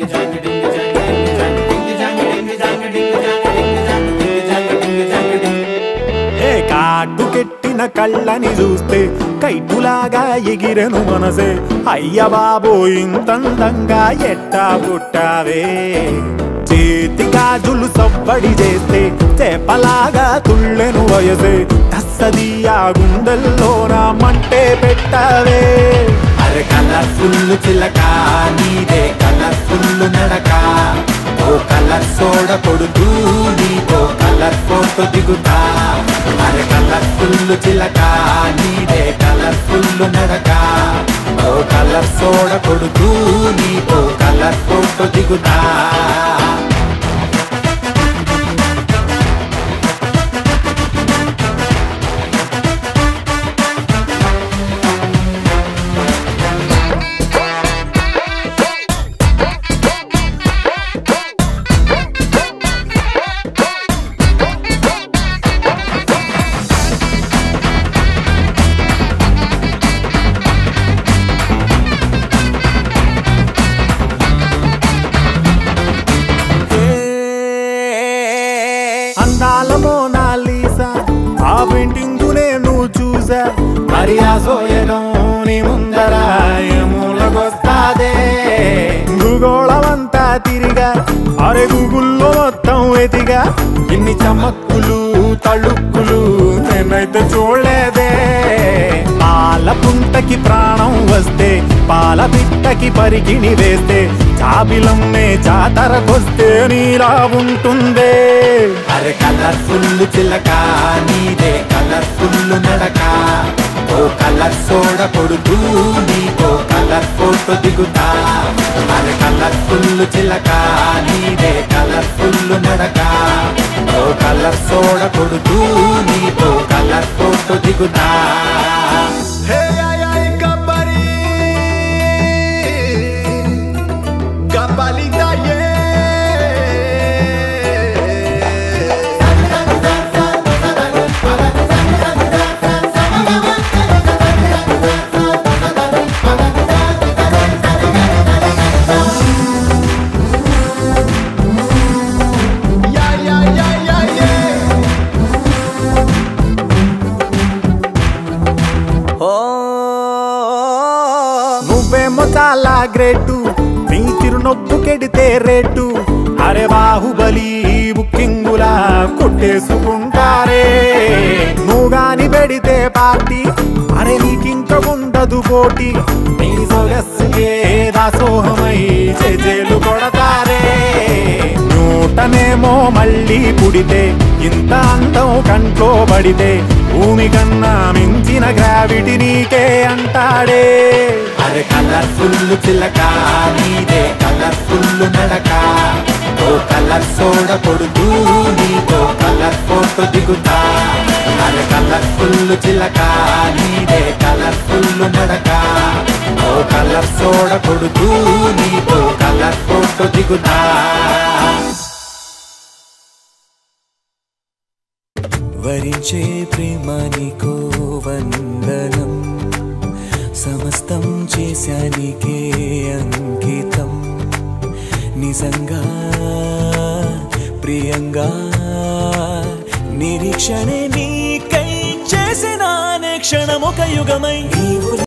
ఏ కాటుకెట్టిన కళ్ళని చూస్తే కైటులాగా ఎగిరెను మనసే అయ్య బాబో ఇంతందంగా ఎట్టా పుట్టావే చేతి గాజులు సవ్వడి చేస్తే చేపలాగా తుళ్ళెను వయసే తస్సది ఆ గుండెల్లో నా మంటే పెట్టావే అరే కలర్ఫుల్ చిలక నీదే కలర్ఫుల్ నడక ఓ కలర్ సోడ కొడుతూ నీతో కలర్ ఫోటో దిగుతా అరే కలర్ఫుల్ చిలక నీదే కలర్ఫుల్ నడక ఓ కలర్ సోడ కొడుతూ నీతో కలర్ ఫోటో దిగుతా అందాల మోనాలీసా ఆ పెయింటింగ్ నేను చూసా మరి ఆ సోయడం నీ ముందర మూలకొస్తాదే భూగోళమంతా తిరిగా అరే గూగుల్లో మొత్తం ఎదిగా ఇన్ని చమక్కులు తళుక్కులు నేనైతే చూడలేదే పాల పుంటకి ప్రాణం వస్తే పాల పిట్టకి పరికిణి వేస్తే చాబిలమ్మే జాతరకొస్తే నీలా ఉంటుందే అరే కలర్ఫుల్ చిలక నీదే కలర్ఫుల్ నడక ఓ కలర్ సోడ కొడుతూ నీతో కలర్ ఫోటో దిగుతా అరే కలర్ఫుల్ చిలక నీదే కలర్ఫుల్ నడక ఓ కలర్ సోడ కొడుతూ నీతో కలర్ ఫోటో దిగుతా హే ay ay గబ్బరి గబ్బలిగా నువ్వేమో చాలా గ్రేటు నీ చిరునొప్పు కెడితే రేటు అరే బాహుబలి బుక్కింగులా కొట్టేసుకుంటారే నువ్వు గాని పెడితే పార్టీ అరే నీకింక ఉండదు పోటీ నీ సొగస్సుకే దాసోహమై చేజేలు కొడతారే నూటనేమో మళ్ళీ పుడితే ఇంత అందం కంట్లో పడితే భూమి కన్నా మించిన గ్రావిటీ నీకే అంటాడే అరే కలర్ఫుల్ చిలక నీదే కలర్ఫుల్ నడక ఓ కలర్ సోడ కొడుతూ నీతో కలర్ ఫోటో దిగుతా అరే కలర్ఫుల్ చిలక నీదే కలర్ఫుల్ నడక ఓ కలర్ సోడ కొడుతూ నీతో కలర్ ఫోటో దిగుతా వరించే ప్రేమ నీకో వందనం సమస్తం చేశానికే అంకితం నిజంగా ప్రియంగా నిరీక్షణే నీకై చేసిన క్షణమొక యుగమై నీవు